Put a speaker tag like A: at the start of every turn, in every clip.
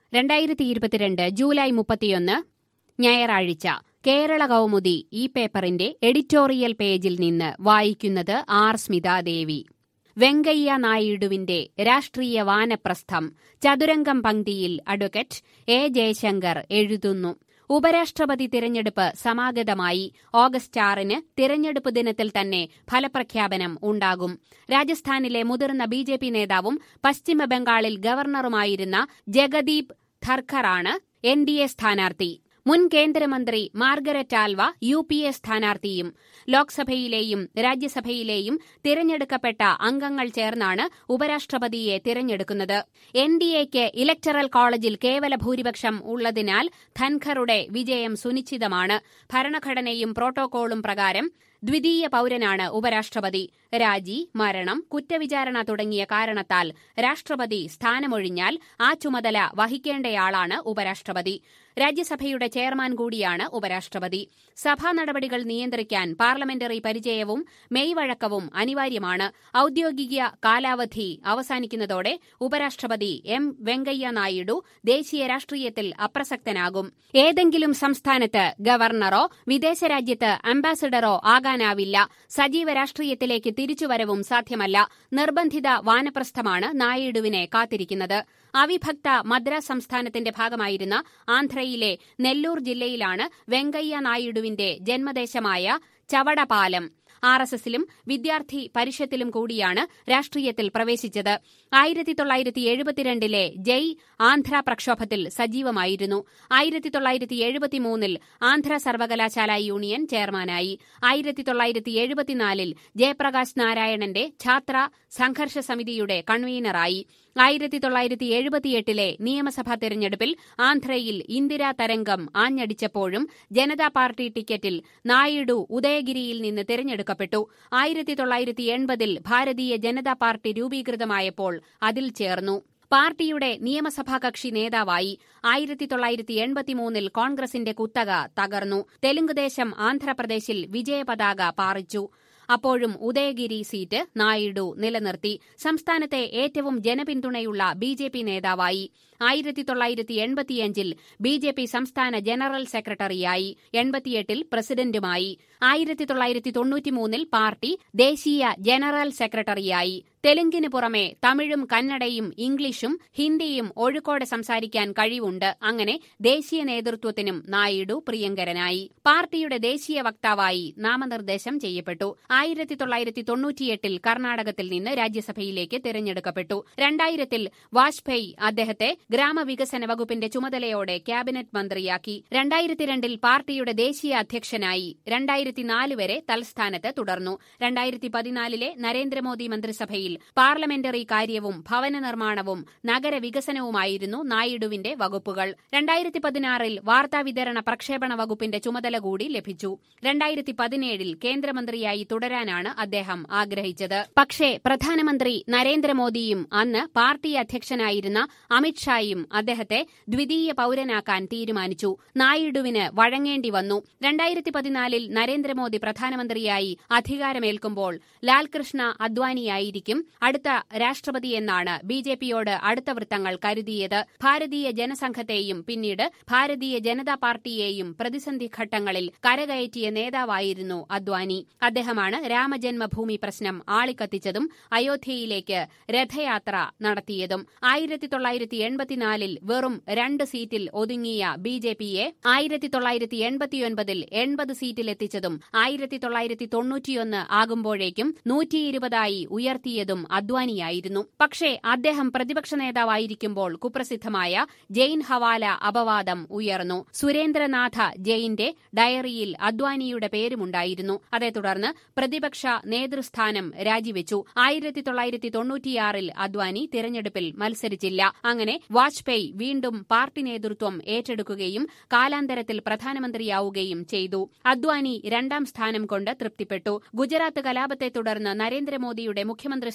A: രണ്ടായിരത്തി ഇരുപത്തിരണ്ട് ജൂലൈ മുപ്പത്തിയൊന്ന് ഞായറാഴ്ച കേരള കൗമുദി ഈ പേപ്പറിന്റെ എഡിറ്റോറിയൽ പേജിൽ നിന്ന് വായിക്കുന്നത് ആർ സ്മിതാദേവി വെങ്കയ്യ നായിഡുവിന്റെ രാഷ്ട്രീയ വാനപ്രസ്ഥം ചതുരംഗം പങ്ക്തിയിൽ അഡ്വക്കേറ്റ് എ ജയശങ്കർ എഴുതുന്നു ഉപരാഷ്ട്രപതി തിരഞ്ഞെടുപ്പ് സമാഗതമായി ഓഗസ്റ്റ് ആറിന് തിരഞ്ഞെടുപ്പ് ദിനത്തിൽ തന്നെ ഫലപ്രഖ്യാപനം ഉണ്ടാകും രാജസ്ഥാനിലെ മുതിർന്ന ബി ജെ പി നേതാവും പശ്ചിമബംഗാളിൽ ഗവർണറുമായിരുന്ന ജഗദീപ് ധർഖറാണ് എൻ ഡി എ സ്ഥാനാർത്ഥി മുൻ കേന്ദ്രമന്ത്രി Margaret Alva U P A സ്ഥാനാർത്ഥിയും ലോക്സഭയിലെയും രാജ്യസഭയിലെയും തിരഞ്ഞെടുക്കപ്പെട്ട അംഗങ്ങൾ ചേർന്നാണ് ഉപരാഷ്ട്രപതിയെ തിരഞ്ഞെടുക്കുന്നത് എൻ ഡി എക്ക് ഇലക്ടറൽ കോളേജിൽ കേവല ഭൂരിപക്ഷം ഉള്ളതിനാൽ ധൻഖറുടെ വിജയം സുനിശ്ചിതമാണ് ഭരണഘടനയും പ്രോട്ടോകോളും പ്രകാരം ദ്വിതീയ പൌരനാണ് ഉപരാഷ്ട്രപതി രാജി മരണം കുറ്റവിചാരണ തുടങ്ങിയ കാരണത്താൽ രാഷ്ട്രപതി സ്ഥാനമൊഴിഞ്ഞാൽ ആ ചുമതല വഹിക്കേണ്ടയാളാണ് ഉപരാഷ്ട്രപതി രാജ്യസഭയുടെ ചെയർമാൻ കൂടിയാണ് ഉപരാഷ്ട്രപതി സഭാ നടപടികൾ നിയന്ത്രിക്കാൻ പാർലമെന്ററി പരിചയവും മെയ്വഴക്കവും അനിവാര്യമാണ് ഔദ്യോഗിക കാലാവധി അവസാനിക്കുന്നതോടെ ഉപരാഷ്ട്രപതി എം വെങ്കയ്യ നായിഡു ദേശീയ രാഷ്ട്രീയത്തിൽ അപ്രസക്തനാകും ഏതെങ്കിലും സംസ്ഥാനത്ത് ഗവർണറോ വിദേശ രാജ്യത്ത് അംബാസിഡറോ ആകാനാവില്ല സജീവ രാഷ്ട്രീയത്തിലേക്ക് തിരിച്ചുവരവും സാധ്യമല്ല നിർബന്ധിത വാനപ്രസ്ഥമാണ് നായിഡുവിനെ കാത്തിരിക്കുന്നത് അവിഭക്ത മദ്രാസ് സംസ്ഥാനത്തിന്റെ ഭാഗമായിരുന്ന ആന്ധ്രയിലെ നെല്ലൂർ ജില്ലയിലാണ് വെങ്കയ്യ നായിഡുവിന്റെ ജന്മദേശമായ ചവടപാലം ആർ എസ് എസിലും വിദ്യാർത്ഥി പരിഷത്തിലും കൂടിയാണ് രാഷ്ട്രീയത്തിൽ പ്രവേശിച്ചത് ആയിരത്തി തൊള്ളായിരത്തി എഴുപത്തിരണ്ടിലെ ജയ് ആന്ധ്ര പ്രക്ഷോഭത്തിൽ സജീവമായിരുന്നു ആയിരത്തി തൊള്ളായിരത്തി എഴുപത്തിമൂന്നിൽ ആന്ധ്ര സർവകലാശാല യൂണിയൻ ചെയർമാനായി ആയിരത്തി തൊള്ളായിരത്തി എഴുപത്തിനാലിൽ ജയപ്രകാശ് നാരായണന്റെ ഛാത്ര സംഘർഷ സമിതിയുടെ കൺവീനറായി ആയിരത്തി തൊള്ളായിരത്തി എഴുപത്തിയെട്ടിലെ നിയമസഭാ തെരഞ്ഞെടുപ്പിൽ ആന്ധ്രയിൽ ഇന്ദിരാ തരംഗം ആഞ്ഞടിച്ചപ്പോഴും ജനതാ പാർട്ടി ടിക്കറ്റിൽ നായിഡു ഉദയഗിരിയിൽ നിന്ന് തിരഞ്ഞെടുക്കപ്പെട്ടു ആയിരത്തി തൊള്ളായിരത്തി എൺപതിൽ ഭാരതീയ ജനതാ പാർട്ടി രൂപീകൃതമായപ്പോൾ അതിൽ ചേർന്നു പാർട്ടിയുടെ നിയമസഭാ കക്ഷി നേതാവായി ആയിരത്തി തൊള്ളായിരത്തി എൺപത്തിമൂന്നിൽ കോൺഗ്രസിന്റെ കുത്തക തകർന്നു തെലുങ്കുദേശം ആന്ധ്രാപ്രദേശിൽ വിജയപതാക പാറിച്ചു അപ്പോഴും ഉദയഗിരി സീറ്റ് നായിഡു നിലനിർത്തി സംസ്ഥാനത്തെ ഏറ്റവും ജനപിന്തുണയുള്ള ബി ജെ പി നേതാവായി ആയിരത്തി തൊള്ളായിരത്തി എൺപത്തിയഞ്ചിൽ ബി ജെ പി സംസ്ഥാന ജനറൽ സെക്രട്ടറിയായി എൺപത്തിയെട്ടിൽ പ്രസിഡന്റുമായി ആയിരത്തി തൊള്ളായിരത്തി തൊണ്ണൂറ്റിമൂന്നിൽ പാർട്ടി ദേശീയ ജനറൽ സെക്രട്ടറിയായി തെലുങ്കിന് പുറമെ തമിഴും കന്നഡയും ഇംഗ്ലീഷും ഹിന്ദിയും ഒഴുക്കോടെ സംസാരിക്കാൻ കഴിവുണ്ട് അങ്ങനെ ദേശീയ നേതൃത്വത്തിനും നായിഡു പ്രിയങ്കരനായി പാർട്ടിയുടെ ദേശീയ വക്താവായി നാമനിർദ്ദേശം ചെയ്യപ്പെട്ടു ആയിരത്തി തൊള്ളായിരത്തി തൊണ്ണൂറ്റിയെട്ടിൽ കർണാടകത്തിൽ നിന്ന് രാജ്യസഭയിലേക്ക് തിരഞ്ഞെടുക്കപ്പെട്ടു രണ്ടായിരത്തിൽ വാജ്പേയി അദ്ദേഹത്തെ ഗ്രാമവികസന വകുപ്പിന്റെ ചുമതലയോടെ ക്യാബിനറ്റ് മന്ത്രിയാക്കി രണ്ടായിരത്തി രണ്ടിൽ പാർട്ടിയുടെ ദേശീയ അധ്യക്ഷനായി രണ്ടായിരത്തിനാല് വരെ തൽസ്ഥാനത്ത് തുടർന്നു രണ്ടായിരത്തി പതിനാലിലെ നരേന്ദ്രമോദി മന്ത്രിസഭയിൽ പാർലമെന്ററി കാര്യവും ഭവന നിർമ്മാണവും നഗരവികസനവുമായിരുന്നു നായിഡുവിന്റെ വകുപ്പുകൾ രണ്ടായിരത്തി പതിനാറിൽ വാർത്താവിതരണ പ്രക്ഷേപണ വകുപ്പിന്റെ ചുമതല കൂടി ലഭിച്ചു രണ്ടായിരത്തി പതിനേഴിൽ കേന്ദ്രമന്ത്രിയായി തുടരാനാണ് അദ്ദേഹം ആഗ്രഹിച്ചത് പക്ഷേ പ്രധാനമന്ത്രി നരേന്ദ്രമോദിയും അന്ന് പാർട്ടി അധ്യക്ഷനായിരുന്ന അമിത്ഷായും അദ്ദേഹത്തെ ദ്വിതീയ പൌരനാക്കാൻ തീരുമാനിച്ചു നായിഡുവിന് വഴങ്ങേണ്ടി വന്നു രണ്ടായിരത്തി പതിനാലിൽ നരേന്ദ്രമോദി പ്രധാനമന്ത്രിയായി അധികാരമേൽക്കുമ്പോൾ ലാൽകൃഷ്ണ അദ്വാനിയായിരിക്കും അടുത്ത രാഷ്ട്രപതിയെന്നാണ് ബി ജെ പിയോട് അടുത്ത വൃത്തങ്ങൾ കരുതിയത് ഭാരതീയ ജനസംഘത്തെയും പിന്നീട് ഭാരതീയ ജനതാ പാർട്ടിയെയും പ്രതിസന്ധി ഘട്ടങ്ങളിൽ കരകയറ്റിയ നേതാവായിരുന്നു അദ്വാനി അദ്ദേഹമാണ് രാമജന്മഭൂമി പ്രശ്നം ആളിക്കത്തിച്ചതും അയോധ്യയിലേക്ക് രഥയാത്ര നടത്തിയതും ആയിരത്തി തൊള്ളായിരത്തി എൺപത്തിനാലിൽ വെറും രണ്ട് സീറ്റിൽ ഒതുങ്ങിയ ബി ജെ പിയെ ആയിരത്തി തൊള്ളായിരത്തി എൺപത്തിയൊൻപതിൽ എൺപത് സീറ്റിലെത്തിച്ചതും ആയിരത്തി തൊള്ളായിരത്തി തൊണ്ണൂറ്റിയൊന്ന് ആകുമ്പോഴേക്കും നൂറ്റിയിരുപതായി ഉയർത്തിയതും അദ്വാനിയായിരുന്നു പക്ഷേ അദ്ദേഹം പ്രതിപക്ഷ നേതാവായിരിക്കുമ്പോൾ കുപ്രസിദ്ധമായ ജെയിൻ ഹവാല അപവാദം ഉയർന്നു സുരേന്ദ്രനാഥ ജെയിന്റെ ഡയറിയിൽ അദ്വാനിയുടെ പേരുമുണ്ടായിരുന്നു അതേ തുടർന്ന് പ്രതിപക്ഷ നേതൃസ്ഥാനം രാജിവെച്ചു ആയിരത്തി തൊള്ളായിരത്തി തൊണ്ണൂറ്റിയാറിൽ അദ്വാനി തിരഞ്ഞെടുപ്പിൽ മത്സരിച്ചില്ല അങ്ങനെ വാജ്പേയി വീണ്ടും പാർട്ടി നേതൃത്വം ഏറ്റെടുക്കുകയും കാലാന്തരത്തിൽ പ്രധാനമന്ത്രിയാവുകയും ചെയ്തു അദ്വാനി രണ്ടാം സ്ഥാനം കൊണ്ട് തൃപ്തിപ്പെട്ടു ഗുജറാത്ത് കലാപത്തെ തുടർന്ന് നരേന്ദ്രമോദിയുടെ മുഖ്യമന്ത്രി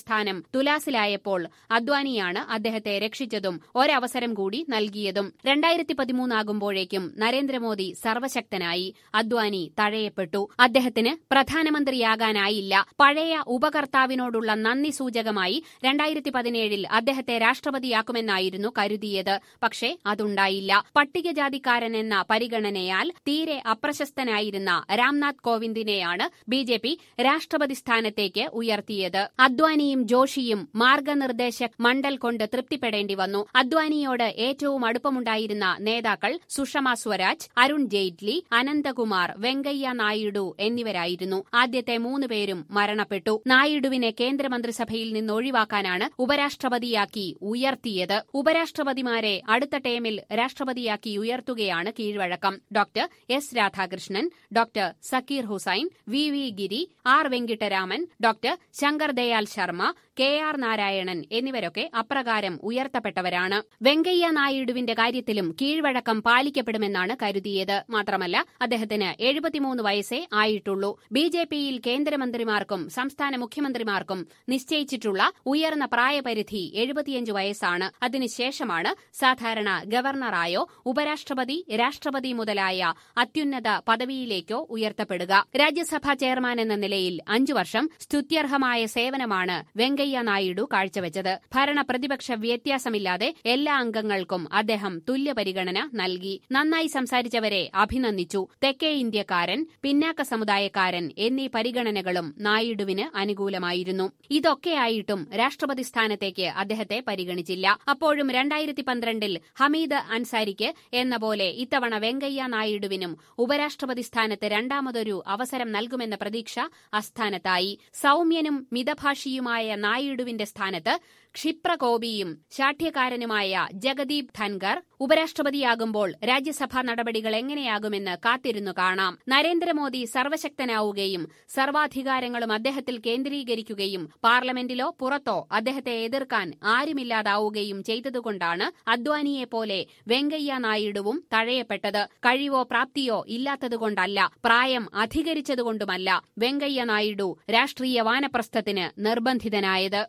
A: സ്ഥാനം തുലാസിലായപ്പോൾ അദ്വാനിയാണ് അദ്ദേഹത്തെ രക്ഷിച്ചതും ഒരവസരം കൂടി നൽകിയതും രണ്ടായിരത്തി പതിമൂന്നാകുമ്പോഴേക്കും നരേന്ദ്രമോദി സർവശക്തനായി അദ്വാനി തഴയപ്പെട്ടു അദ്ദേഹത്തിന് പ്രധാനമന്ത്രിയാകാനായില്ല പഴയ ഉപകർത്താവിനോടുള്ള നന്ദി സൂചകമായി രണ്ടായിരത്തി പതിനേഴിൽ അദ്ദേഹത്തെ രാഷ്ട്രപതിയാക്കുമെന്നായിരുന്നു കരുതിയത് പക്ഷേ അതുണ്ടായില്ല പട്ടികജാതിക്കാരൻ എന്ന പരിഗണനയാൽ തീരെ അപ്രശസ്തനായിരുന്ന രാംനാഥ് കോവിന്ദിനെയാണ് ബി ജെ പി രാഷ്ട്രപതി സ്ഥാനത്തേക്ക് ഉയർത്തിയത് അദ്വാനിയും ജോഷിയും മാർഗനിർദ്ദേശക് മണ്ഡൽ കൊണ്ട് തൃപ്തിപ്പെടേണ്ടി വന്നു അദ്വാനിയോട് ഏറ്റവും അടുപ്പമുണ്ടായിരുന്ന നേതാക്കൾ സുഷമ സ്വരാജ് അരുൺ ജെയ്റ്റ്ലി അനന്തകുമാർ വെങ്കയ്യ നായിഡു എന്നിവരായിരുന്നു ആദ്യത്തെ മൂന്ന് പേരും മരണപ്പെട്ടു നായിഡുവിനെ കേന്ദ്രമന്ത്രിസഭയിൽ നിന്ന് ഒഴിവാക്കാനാണ് ഉപരാഷ്ട്രപതിയാക്കി ഉയർത്തിയത് ഉപരാഷ്ട്രപതിമാരെ അടുത്ത ടേമിൽ രാഷ്ട്രപതിയാക്കി ഉയർത്തുകയാണ് കീഴ്വഴക്കം doctor S Radhakrishnan doctor Zakir Hussain V V Giri R Venkataraman doctor Shankar Dayal Sharma K R Narayanan എന്നിവരൊക്കെ അപ്രകാരം ഉയർത്തപ്പെട്ടവരാണ് വെങ്കയ്യ നായിഡുവിന്റെ കാര്യത്തിലും കീഴ്വഴക്കം പാലിക്കപ്പെടുമെന്നാണ് കരുതിയത് മാത്രമല്ല അദ്ദേഹത്തിന് എഴുപത്തിമൂന്ന് വയസ്സേ ആയിട്ടുള്ളൂ ബി ജെ പിയിൽ കേന്ദ്രമന്ത്രിമാർക്കും സംസ്ഥാന മുഖ്യമന്ത്രിമാർക്കും നിശ്ചയിച്ചിട്ടുള്ള ഉയർന്ന പ്രായപരിധി എഴുപത്തിയഞ്ച് വയസ്സാണ് അതിനുശേഷമാണ് സാധാരണ ഗവർണറായോ ഉപരാഷ്ട്രപതി രാഷ്ട്രപതി മുതലായ അത്യുന്നത പദവിയിലേക്കോ ഉയർത്തപ്പെടുക രാജ്യസഭാ ചെയർമാൻ എന്ന നിലയിൽ അഞ്ചു വർഷം സ്തുത്യർഹമായ സേവനമാണ് വെങ്കയ്യ നായിഡു കാഴ്ചവെച്ചത് ഭരണ പ്രതിപക്ഷ വ്യത്യാസമില്ലാതെ എല്ലാ അംഗങ്ങൾക്കും അദ്ദേഹം തുല്യ പരിഗണന നൽകി നന്നായി സംസാരിച്ചവരെ അഭിനന്ദിച്ചു തെക്കേ ഇന്ത്യക്കാരൻ പിന്നാക്ക സമുദായക്കാരൻ എന്നീ പരിഗണനകളും നായിഡുവിന് അനുകൂലമായിരുന്നു ഇതൊക്കെയായിട്ടും രാഷ്ട്രപതി സ്ഥാനത്തേക്ക് അദ്ദേഹത്തെ പരിഗണിച്ചില്ല അപ്പോഴും രണ്ടായിരത്തി പന്ത്രണ്ടിൽ ഹമീദ് അൻസാരിക്ക് എന്ന പോലെ ഇത്തവണ വെങ്കയ്യ നായിഡുവിനും ഉപരാഷ്ട്രപതി സ്ഥാനത്ത് രണ്ടാമതൊരു അവസരം നൽകുമെന്ന പ്രതീക്ഷ അസ്ഥാനത്തായി സൌമ്യനും മിതഭാഷിയുമായ നായിഡുവിന്റെ സ്ഥാനത്ത് ക്ഷിപ്രകോപിയും ശാഠ്യകാരനുമായ ജഗദീപ് ധൻകർ ഉപരാഷ്ട്രപതിയാകുമ്പോൾ രാജ്യസഭാ നടപടികൾ എങ്ങനെയാകുമെന്ന് കാത്തിരുന്നു കാണാം നരേന്ദ്രമോദി സർവശക്തനാവുകയും സർവാധികാരങ്ങളും അദ്ദേഹത്തിൽ കേന്ദ്രീകരിക്കുകയും പാർലമെന്റിലോ പുറത്തോ അദ്ദേഹത്തെ എതിർക്കാൻ ആരുമില്ലാതാവുകയും ചെയ്തതുകൊണ്ടാണ് അദ്വാനിയെപ്പോലെ വെങ്കയ്യ നായിഡുവും തഴയപ്പെട്ടത് കഴിവോ പ്രാപ്തിയോ ഇല്ലാത്തതുകൊണ്ടല്ല പ്രായം അധികരിച്ചതുകൊണ്ടുമല്ല വെങ്കയ്യ നായിഡു രാഷ്ട്രീയ വാനപ്രസ്ഥത്തിന് നിർബന്ധിതനായത്